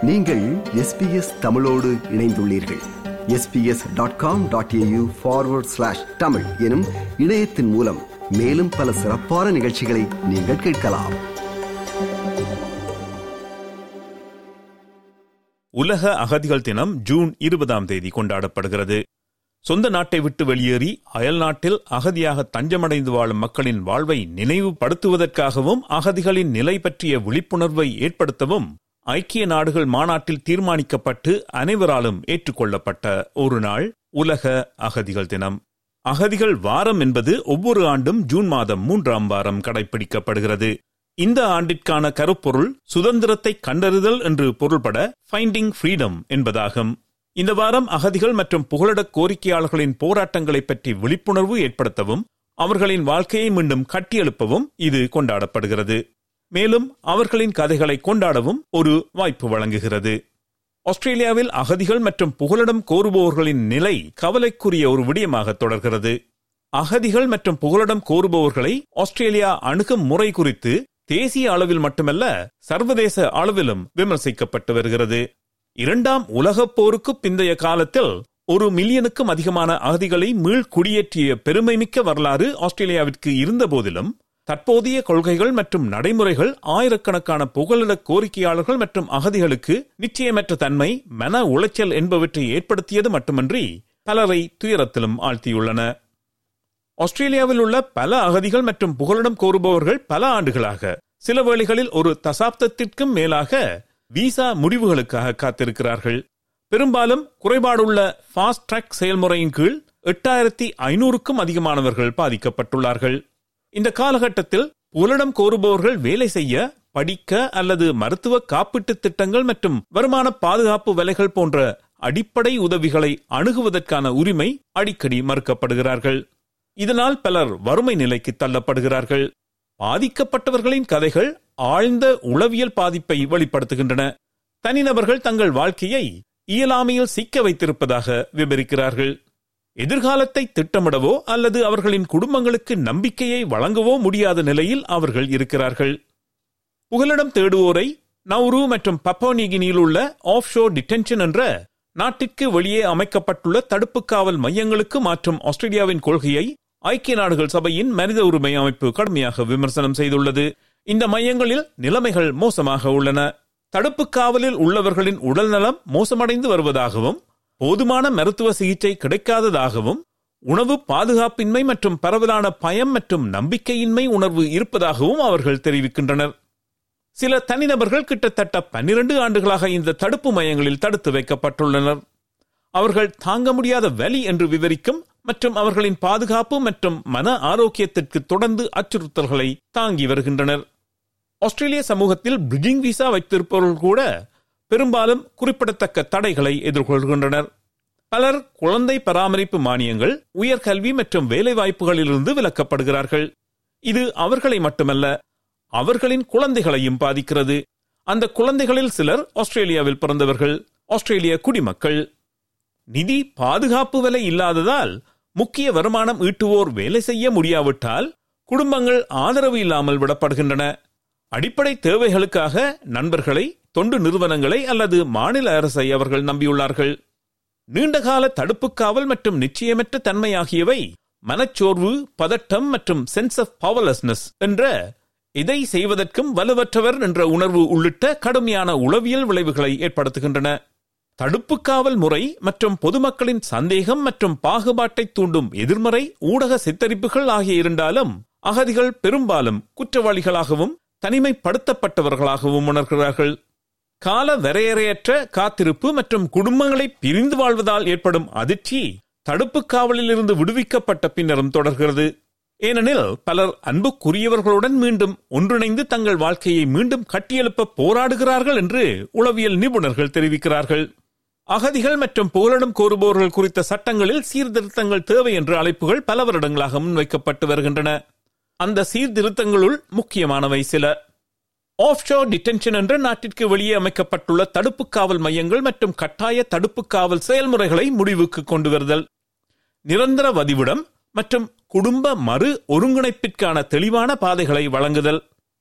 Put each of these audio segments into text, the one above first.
நீங்கள் எஸ்பிஎஸ் தமிழோடு இணைந்துள்ளீர்கள் SBS dot com dot AU forward slash Tamil எனும் இணையத்தின் மூலம் மேலும் பல சிறப்பான நிகழ்ச்சிகளை நீங்கள் கேட்கலாம் உலக அகதிகள் தினம் ஜூன் இருபதாம் தேதி கொண்டாடப்படுகிறது சொந்த நாட்டை விட்டு வெளியேறி அயல் நாட்டில் அகதியாக தஞ்சமடைந்து வாழும் மக்களின் வாழ்வை நினைவுபடுத்துவதற்காகவும் அகதிகளின் நிலை பற்றிய விழிப்புணர்வை ஏற்படுத்தவும் ஐக்கிய நாடுகள் மாநாட்டில் தீர்மானிக்கப்பட்டு அனைவராலும் ஏற்றுக்கொள்ளப்பட்ட ஒரு நாள் உலக அகதிகள் தினம் அகதிகள் வாரம் என்பது ஒவ்வொரு ஆண்டும் ஜூன் மாதம் மூன்றாம் வாரம் கடைபிடிக்கப்படுகிறது இந்த ஆண்டிற்கான கருப்பொருள் சுதந்திரத்தை கண்டறிதல் என்று பொருள்பட ஃபைண்டிங் ஃப்ரீடம் என்பதாகும் இந்த வாரம் அகதிகள் மற்றும் புகலிட கோரிக்கையாளர்களின் போராட்டங்களை பற்றி விழிப்புணர்வு ஏற்படுத்தவும் அவர்களின் வாழ்க்கையை மீண்டும் கட்டியெழுப்பவும் இது கொண்டாடப்படுகிறது மேலும் அவர்களின் கதைகளை கொண்டாடவும் ஒரு வாய்ப்பு வழங்குகிறது ஆஸ்திரேலியாவில் அகதிகள் மற்றும் புகலிடம் கோருபவர்களின் நிலை கவலைக்குரிய ஒரு விடயமாக தொடர்கிறது அகதிகள் மற்றும் புகலிடம் கோருபவர்களை ஆஸ்திரேலியா அணுகும் முறை குறித்து தேசிய அளவில் மட்டுமல்ல சர்வதேச அளவிலும் விமர்சிக்கப்பட்டு வருகிறது இரண்டாம் உலகப் போருக்கு பிந்தைய காலத்தில் ஒரு மில்லியனுக்கும் அதிகமான அகதிகளை மீள் குடியேற்றிய பெருமைமிக்க வரலாறு ஆஸ்திரேலியாவிற்கு இருந்த போதிலும் தற்போதைய கொள்கைகள் மற்றும் நடைமுறைகள் ஆயிரக்கணக்கான புகலிட கோரிக்கையாளர்கள் மற்றும் அகதிகளுக்கு நிச்சயமற்ற தன்மை மன உளைச்சல் என்பவற்றை ஏற்படுத்தியது மட்டுமன்றி பலரை துயரத்திலும் ஆழ்த்தியுள்ளன ஆஸ்திரேலியாவில் உள்ள பல அகதிகள் மற்றும் புகலிடம் கோருபவர்கள் பல ஆண்டுகளாக சில வேளைகளில் ஒரு தசாப்தத்திற்கும் மேலாக விசா முடிவுகளுக்காக காத்திருக்கிறார்கள் பெரும்பாலும் குறைபாடுள்ள ஃபாஸ்ட் ட்ராக் செயல்முறையின் கீழ் எட்டாயிரத்தி ஐநூறுக்கும் அதிகமானவர்கள் பாதிக்கப்பட்டுள்ளார்கள் இந்த காலகட்டத்தில் புகலிடம் கோருபவர்கள் வேலை செய்ய படிக்க அல்லது மருத்துவ காப்பீட்டு திட்டங்கள் மற்றும் வருமான பாதுகாப்பு விலைகள் போன்ற அடிப்படை உதவிகளை அணுகுவதற்கான உரிமை அடிக்கடி மறுக்கப்படுகிறார்கள் இதனால் பலர் வறுமை நிலைக்கு தள்ளப்படுகிறார்கள் பாதிக்கப்பட்டவர்களின் கதைகள் ஆழ்ந்த உளவியல் பாதிப்பை வெளிப்படுத்துகின்றன தனிநபர்கள் தங்கள் வாழ்க்கையை இயலாமையில் சிக்க வைத்திருப்பதாக விவரிக்கிறார்கள் எதிர்காலத்தை திட்டமிடவோ அல்லது அவர்களின் குடும்பங்களுக்கு நம்பிக்கையை வழங்கவோ முடியாத நிலையில் அவர்கள் இருக்கிறார்கள் புகலிடம் தேடுவோரை நவ்ரு மற்றும் பப்போனிகினியில் உள்ள ஆஃப் ஷோர் டிடென்ஷன் என்ற நாட்டிற்கு வெளியே அமைக்கப்பட்டுள்ள தடுப்பு காவல் மையங்களுக்கு மாற்றும் ஆஸ்திரேலியாவின் கொள்கையை ஐக்கிய நாடுகள் சபையின் மனித உரிமை அமைப்பு கடுமையாக விமர்சனம் செய்துள்ளது இந்த மையங்களில் நிலைமைகள் மோசமாக உள்ளன தடுப்பு காவலில் உள்ளவர்களின் உடல்நலம் மோசமடைந்து வருவதாகவும் போதுமான மருத்துவ சிகிச்சை கிடைக்காததாகவும் உணவு பாதுகாப்பின்மை மற்றும் பரவலான பயம் மற்றும் நம்பிக்கையின்மை உணர்வு இருப்பதாகவும் அவர்கள் தெரிவிக்கின்றனர் சில தனிநபர்கள் கிட்டத்தட்ட பன்னிரண்டு ஆண்டுகளாக இந்த தடுப்பு மையங்களில் தடுத்து வைக்கப்பட்டுள்ளனர் அவர்கள் தாங்க முடியாத வலி என்று விவரிக்கும் மற்றும் அவர்களின் பாதுகாப்பு மற்றும் மன ஆரோக்கியத்திற்கு தொடர்ந்து அச்சுறுத்தல்களை தாங்கி வருகின்றனர் ஆஸ்திரேலிய சமூகத்தில் பிரிட்ஜிங் விசா வைத்திருப்பவர்கள் கூட பெரும்பாலும் குறிப்பிடத்தக்க தடைகளை எதிர்கொள்கின்றனர் பலர் குழந்தை பராமரிப்பு மானியங்கள் உயர்கல்வி மற்றும் வேலை வாய்ப்புகளிலிருந்து விலக்கப்படுகிறார்கள் இது அவர்களை மட்டுமல்ல அவர்களின் குழந்தைகளையும் பாதிக்கிறது அந்த குழந்தைகளில் சிலர் ஆஸ்திரேலியாவில் பிறந்தவர்கள் ஆஸ்திரேலிய குடிமக்கள் நிதி பாதுகாப்பு விலை இல்லாததால் முக்கிய வருமானம் ஈட்டுவோர் வேலை செய்ய முடியாவிட்டால் குடும்பங்கள் ஆதரவு இல்லாமல் விடப்படுகின்றன அடிப்படை தேவைகளுக்காக நண்பர்களை தொண்டு நிறுவனங்களை அல்லது மாநில அரசை அவர்கள் நம்பியுள்ளார்கள் நீண்டகால தடுப்பு காவல் மற்றும் நிச்சயமற்ற தன்மை ஆகியவை மனச்சோர்வு பதட்டம் மற்றும் சென்ஸ் ஆஃப் பவர்லெஸ்னஸ் என்ற இதை செய்வதற்கும் வலுவற்றவர் என்ற உணர்வு உள்ளிட்ட கடுமையான உளவியல் விளைவுகளை ஏற்படுத்துகின்றன தடுப்பு காவல் முறை மற்றும் பொதுமக்களின் சந்தேகம் மற்றும் பாகுபாட்டை தூண்டும் எதிர்மறை ஊடக சித்தரிப்புகள் ஆகிய இருந்தாலும் அகதிகள் பெரும்பாலும் குற்றவாளிகளாகவும் தனிமைப்படுத்தப்பட்டவர்களாகவும் உணர்கிறார்கள் கால வரையறையற்ற காத்திருப்பு மற்றும் குடும்பங்களை பிரிந்து வாழ்வதால் ஏற்படும் அதிர்ச்சி தடுப்பு காவலில் இருந்து விடுவிக்கப்பட்ட பின்னரும் தொடர்கிறது ஏனெனில் பலர் அன்புக்குரியவர்களுடன் மீண்டும் ஒன்றிணைந்து தங்கள் வாழ்க்கையை மீண்டும் கட்டியெழுப்ப போராடுகிறார்கள் என்று உளவியல் நிபுணர்கள் தெரிவிக்கிறார்கள் அகதிகள் மற்றும் புகலிடம் கோருபவர்கள் குறித்த சட்டங்களில் சீர்திருத்தங்கள் தேவை என்ற அழைப்புகள் பல வருடங்களாக முன்வைக்கப்பட்டு வருகின்றன அந்த சீர்திருத்தங்களுள் முக்கியமானவை சில ஆஃப்ஷோர் டிடென்ஷன் என்ற நாட்டிற்கு வெளியே அமைக்கப்பட்டுள்ள தடுப்பு காவல் மையங்கள் மற்றும் கட்டாய தடுப்பு காவல் செயல்முறைகளை முடிவுக்கு கொண்டு வருதல் நிரந்தர வதிவிடம் மற்றும் குடும்ப மறு ஒருங்கிணைப்பிற்கான தெளிவான பாதைகளை வழங்குதல்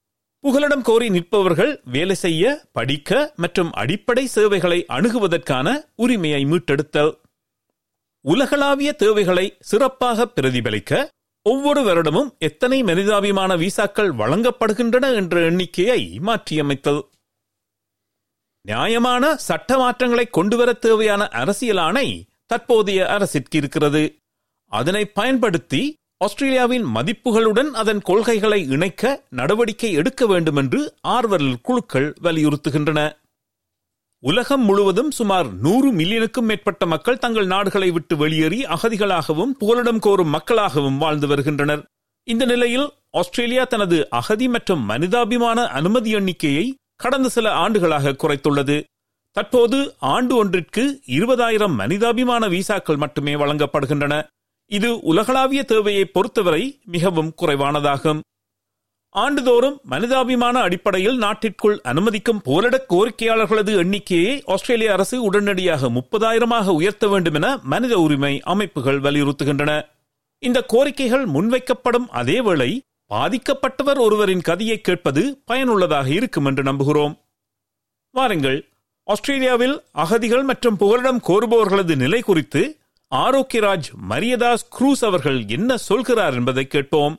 புகலிடம் கோரி நிற்பவர்கள் வேலை செய்ய படிக்க மற்றும் அடிப்படை சேவைகளை அணுகுவதற்கான உரிமையை மீட்டெடுத்தல் உலகளாவிய தேவைகளை சிறப்பாக பிரதிபலிக்க ஒவ்வொரு வருடமும் எத்தனை மனிதாபிமான விசாக்கள் வழங்கப்படுகின்றன என்ற எண்ணிக்கையை மாற்றியமைத்தல் நியாயமான சட்ட மாற்றங்களை கொண்டுவர தேவையான அரசியல் ஆணை தற்போதைய அரசிற்கு இருக்கிறது அதனை பயன்படுத்தி ஆஸ்திரேலியாவின் மதிப்புகளுடன் அதன் கொள்கைகளை இணைக்க நடவடிக்கை எடுக்க வேண்டும் என்று ஆர்வல் குழுக்கள் வலியுறுத்துகின்றன உலகம் முழுவதும் சுமார் நூறு மில்லியனுக்கும் மேற்பட்ட மக்கள் தங்கள் நாடுகளை விட்டு வெளியேறி அகதிகளாகவும் புகலிடம் கோரும் மக்களாகவும் வாழ்ந்து வருகின்றனர் இந்த நிலையில் ஆஸ்திரேலியா தனது அகதி மற்றும் மனிதாபிமான அனுமதி எண்ணிக்கையை கடந்த சில ஆண்டுகளாக குறைத்துள்ளது தற்போது ஆண்டு ஒன்றிற்கு இருபதாயிரம் மனிதாபிமான விசாக்கள் மட்டுமே வழங்கப்படுகின்றன இது உலகளாவிய தேவையை பொறுத்தவரை மிகவும் குறைவானதாகும் ஆண்டுதோறும் மனிதாபிமான அடிப்படையில் நாட்டிற்குள் அனுமதிக்கும் போரிட கோரிக்கையாளர்களது எண்ணிக்கையை ஆஸ்திரேலிய அரசு உடனடியாக முப்பதாயிரமாக உயர்த்த வேண்டும் என மனித உரிமை அமைப்புகள் வலியுறுத்துகின்றன இந்த கோரிக்கைகள் முன்வைக்கப்படும் அதேவேளை பாதிக்கப்பட்டவர் ஒருவரின் கதையை கேட்பது பயனுள்ளதாக இருக்கும் என்று நம்புகிறோம் வாருங்கள் ஆஸ்திரேலியாவில் அகதிகள் மற்றும் புகலிடம் கோருபவர்களது நிலை குறித்து ஆரோக்கியராஜ் மரியதாஸ் குரூஸ் அவர்கள் என்ன சொல்கிறார் என்பதை கேட்போம்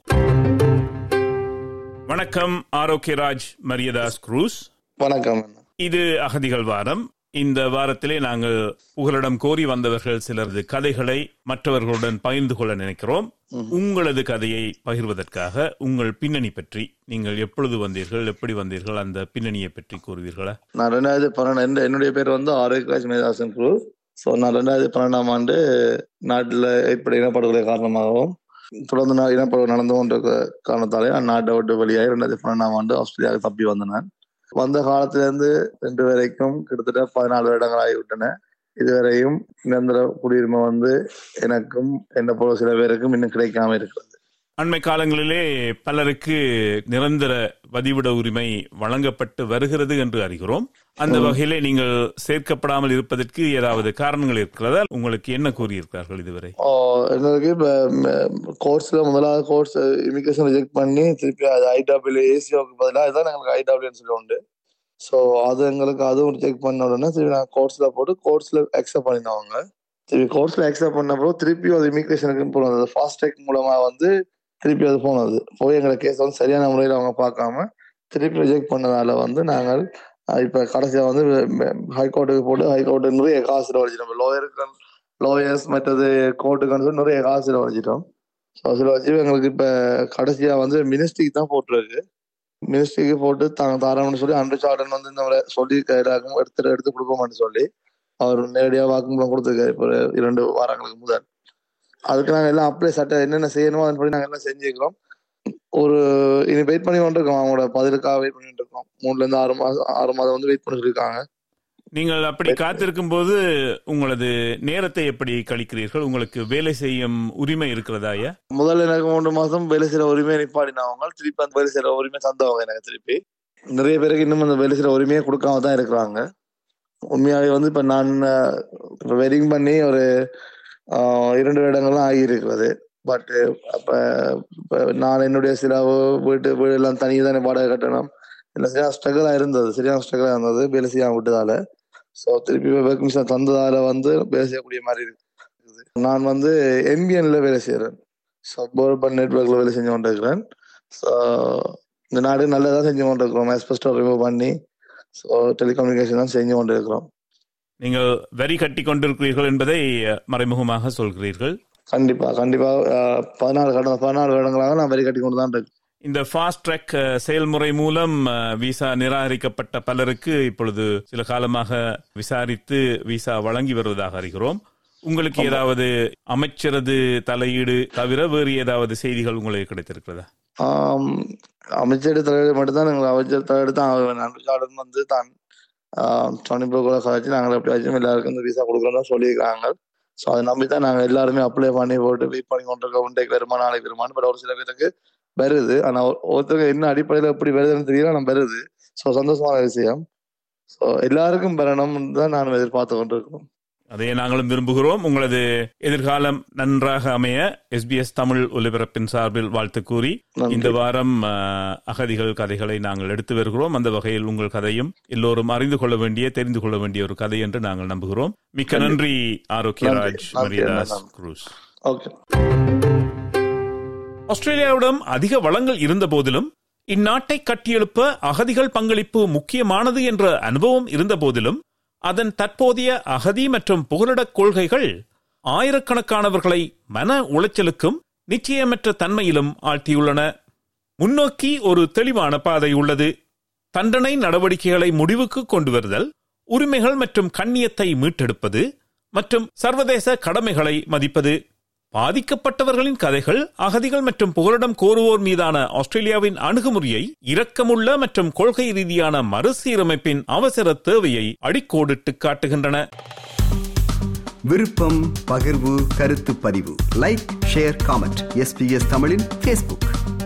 வணக்கம் ஆரோக்கியராஜ் மரியதாஸ் குரூஸ் வணக்கம் இது அகதிகள் வாரம் இந்த வாரத்திலே நாங்கள் புகலிடம் கோரி வந்தவர்கள் சிலரது கதைகளை மற்றவர்களுடன் பகிர்ந்து கொள்ள நினைக்கிறோம் உங்களது கதையை பகிர்வதற்காக உங்கள் பின்னணி பற்றி நீங்கள் எப்பொழுது வந்தீர்கள் எப்படி வந்தீர்கள் அந்த பின்னணியை பற்றி கூறுவீர்களா நான் ரெண்டாயிரத்தி பன்னெண்டு என்னுடைய பேர் வந்து ஆரோக்கியராஜ் மேதாசன் குரு ஸோ நான் ரெண்டாயிரத்தி பன்னெண்டாம் ஆண்டு நாட்டில் ஏற்பட்ட இனப்படுகொலை காரணமாகவும் தொடர்ந்து நான் இனப்படுகொலை நடந்து கொண்ட காரணத்தாலே நான் நாட்டை விட்டு வெளியாகி ரெண்டாயிரத்தி பன்னெண்டாம் ஆண்டு ஆஸ்திரேலியாவுக்கு தப்பி வந்தேன் வந்த காலத்திலிருந்து ரெண்டு வரைக்கும் கிட்டத்தட்ட பதினாலு வருடங்கள் ஆகிவிட்டன இதுவரையும் நிரந்தர குடியுரிமை வந்து எனக்கும் என்ன போல சில பேருக்கும் இன்னும் கிடைக்காம இருக்கிறது அண்மை காலங்களிலே பலருக்கு நிரந்தர பதிவிட உரிமை வழங்கப்பட்டு வருகிறது என்று அறிகிறோம் அந்த வகையிலே நீங்கள் சேர்க்கப்படாமல் இருப்பதற்கு ஏதாவது காரணங்கள் இருக்கிறதா உங்களுக்கு என்ன கூறியிருக்கிறார்கள் இதுவரை எங்களுக்கு இப்போ கோர்ஸ்ல முதலாவது கோர்ஸ் இமிகிரேஷன் ரிஜெக்ட் பண்ணி திருப்பி அது ஐடபிள்யூ ஏசிஓக்கு பதிலாக இதுதான் எங்களுக்கு ஐடபிள்யூன்னு சொல்லி உண்டு ஸோ அது எங்களுக்கு அதுவும் ரிஜெக்ட் பண்ண உடனே திருப்பி நான் கோர்ஸ்ல போட்டு கோர்ஸ்ல அக்செப்ட் பண்ணினவங்க திருப்பி கோர்ஸ்ல அக்செப்ட் பண்ணப்போ திருப்பி அது இமிகிரேஷனுக்கு போனது ஃபாஸ்ட் ட்ராக் மூலமா வந்து திருப்பி அது போனது போய் எங்களை கேஸ் வந்து சரியான முறையில் அவங்க பார்க்காம திருப்பி ரிஜெக்ட் பண்ணதால வந்து நாங்கள் இப்ப கடைசியா வந்து ஹைகோர்ட்டுக்கு போட்டு ஹைகோர்ட்டு நிறைய காசு செலவழிச்சிட்டோம் லோயருக்கு லோயர்ஸ் மற்றது கோர்ட்டுக்கு சொல்லி நிறைய காசு செலவழிச்சிட்டோம் ஸோ செலவழிச்சு எங்களுக்கு இப்ப கடைசியா வந்து மினிஸ்ட்ரிக்கு தான் போட்டுருக்கு மினிஸ்ட்ரிக்கு போட்டு தாங்க தாராளம்னு சொல்லி அன்று சார்டன் வந்து இந்த சொல்லி கைடாகும் எடுத்து எடுத்து கொடுப்போம்னு சொல்லி அவர் நேரடியாக வாக்குமூலம் கொடுத்துருக்காரு இப்போ இரண்டு வாரங்களுக்கு முதல் அதுக்கு நாங்கள் எல்லாம் அப்ளை சட்ட என்னென்ன செய்யணுமோ அதன்படி நாங்கள் எல்லாம் செஞ்சுக்கிறோம் ஒரு இனி வெயிட் பண்ணி கொண்டிருக்கோம் அவங்களோட பதிலுக்காக வெயிட் பண்ணிட்டு இருக்கோம் மூணுல இருந்து ஆறு மாதம் ஆறு மாதம் வந்து வெயிட் பண்ணிட்டு இருக்காங்க நீங்கள் அப்படி காத்திருக்கும் போது உங்களது நேரத்தை எப்படி கழிக்கிறீர்கள் உங்களுக்கு வேலை செய்யும் உரிமை இருக்கிறதா ஐயா முதல்ல எனக்கு மூன்று மாசம் வேலை செய்யற உரிமையை நிப்பாடினவங்க திருப்பி அந்த வேலை செய்யற உரிமை தந்தவங்க எனக்கு திருப்பி நிறைய பேருக்கு இன்னும் அந்த வேலை செய்யற உரிமையை கொடுக்காம தான் இருக்கிறாங்க உண்மையாவே வந்து இப்ப நான் இப்ப வெட்டிங் பண்ணி ஒரு இரண்டு வருடங்கள்லாம் ஆகியிருக்கிறது பட் அப்ப நான் என்னுடைய சில வீட்டு வீடு எல்லாம் தனியாக தானே வாடகை கட்டணும் இல்லை சரியான ஸ்ட்ரகிளா இருந்தது சரியான ஸ்ட்ரகிளா இருந்தது வேலை செய்யாம விட்டதால ஸோ திருப்பி ஒர்க் மிஷன் தந்ததால வந்து வேலை செய்யக்கூடிய மாதிரி இருக்குது நான் வந்து எம்பிஎன்ல வேலை செய்யறேன் ஸோ போர்பன் நெட்ஒர்க்ல வேலை செஞ்சு கொண்டு இருக்கிறேன் ஸோ இந்த நாடு நல்லதாக செஞ்சு கொண்டு இருக்கிறோம் எஸ்பெஸ்டோ ரிமூவ் பண்ணி ஸோ டெலிகம்யூனிகேஷன் தான் செஞ்சு கொண்டு இருக்கிறோம் நீங்கள் வரி கட்டி கொண்டிருக்கிறீர்கள் என்பதை மறைமுகமாக சொல்கிறீர்கள் கண்டிப்பா கண்டிப்பா பதினாலு கடந்த பதினாலு வருடங்களாக நான் வரி கட்டி கொண்டு தான் இருக்கேன் இந்த ஃபாஸ்ட் ட்ராக் செயல்முறை மூலம் விசா நிராகரிக்கப்பட்ட பலருக்கு இப்பொழுது சில காலமாக விசாரித்து விசா வழங்கி வருவதாக அறிகிறோம் உங்களுக்கு ஏதாவது அமைச்சரது தலையீடு தவிர வேறு ஏதாவது செய்திகள் உங்களுக்கு கிடைத்திருக்கிறதா அமைச்சர் தலையீடு மட்டும்தான் எங்களுக்கு அமைச்சர் தலையீடு தான் நன்றிச்சாடன் வந்து தான் டுவெண்ட்டி ஃபோர் கூட கழிச்சு நாங்கள் எப்படியாச்சும் எல்லாருக்கும் இந்த விசா கொடுக்குறோம் சொல்லியிருக்காங்க ஸோ அதை நம்பி தான் நாங்கள் எல்லாருமே அப்ளை பண்ணி போட்டு வெயிட் பண்ணி கொண்டிருக்கோம் இன்றைக்கு வருமா நாளைக்கு வருமானு பட் ஒரு சில பேருக்கு வருது ஆனா ஒருத்தருக்கு என்ன அடிப்படையில எப்படி வருதுன்னு தெரியல நம்ம வருது ஸோ சந்தோஷமான விஷயம் ஸோ எல்லாருக்கும் பெறணும் தான் நான் எதிர்பார்த்து கொண்டிருக்கோம் அதை நாங்களும் விரும்புகிறோம் உங்களது எதிர்காலம் நன்றாக அமைய எஸ்பிஎஸ் தமிழ் ஒலிபரப்பின் சார்பில் வாழ்த்து கூறி நன்றி. இந்த வாரம் அஹ், அகதிகள் கதைகளை நாங்கள் எடுத்து வருகிறோம் அந்த வகையில் உங்கள் கதையும் எல்லோரும் அறிந்து கொள்ள வேண்டிய தெரிந்து கொள்ள வேண்டிய ஒரு கதை என்று நாங்கள் நம்புகிறோம் மிக்க நன்றி ஆரோக்கியராஜ் நன்றி. மரியதாஸ் நன்றி. குரூஸ் ஓகே ஆஸ்திரேலியாவிடம் அதிக வளங்கள் இருந்த போதிலும் இந்நாட்டை கட்டியெழுப்ப அகதிகள் பங்களிப்பு முக்கியமானது என்ற அனுபவம் இருந்த போதிலும் அதன் தற்போதைய அகதி மற்றும் புகலிடக் கொள்கைகள் ஆயிரக்கணக்கானவர்களை மன உளைச்சலுக்கும் நிச்சயமற்ற தன்மையிலும் ஆழ்த்தியுள்ளன முன்னோக்கி ஒரு தெளிவான பாதை உள்ளது தண்டனை நடவடிக்கைகளை முடிவுக்கு கொண்டு வருதல் உரிமைகள் மற்றும் கண்ணியத்தை மீட்டெடுப்பது மற்றும் சர்வதேச கடமைகளை மதிப்பது பாதிக்கப்பட்டவர்களின் கதைகள் அகதிகள் மற்றும் புகலிடம் கோருவோர் மீதான ஆஸ்திரேலியாவின் அணுகுமுறையை இரக்கமுள்ள மற்றும் கொள்கை ரீதியான மறுசீரமைப்பின் அவசர தேவையை அடிக்கோடிட்டு காட்டுகின்றன விருப்பம் பகிர்வு கருத்து பதிவு லைக் ஷேர் காமெண்ட் எஸ்பிஎஸ் தமிழின் ஃபேஸ்புக்